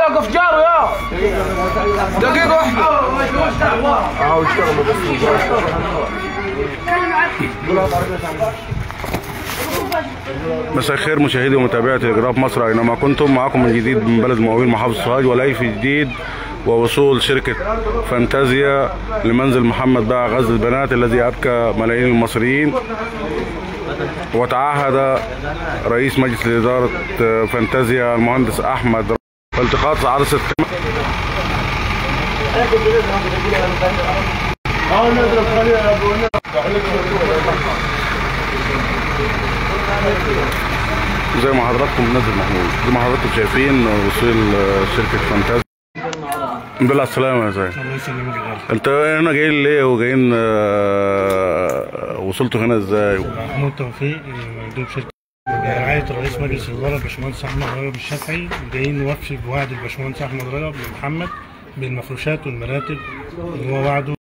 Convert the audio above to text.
وقف جاره يا دقيقة واحدة اهو اشتغلوا بس مساء الخير مشاهدي ومتابعي تلجراف مصر اينما كنتم معكم من جديد من بلد مقاويل محافظ سوهاج ولايف جديد ووصول شركة فانتازيا لمنزل محمد باع غزل البنات الذي أبكى ملايين المصريين وتعهد رئيس مجلس إدارة فانتازيا المهندس أحمد التقاط عرسة زي ما حضراتكم نازل محمود زي ما حضراتكم شايفين وصول شركة فانتازيا بالله السلامة يا زين الله يسلمك يا غالي انت هنا جايين ليه وجايين آه، وصلتوا هنا ازاي محمود توفيق مندوب شركه برعاية رئيس مجلس الإدارة الباشمهندس أحمد رجب الشافعي جايين نوفي بوعد الباشمهندس أحمد رجب لمحمد بالمفروشات والمراتب اللي هو وعده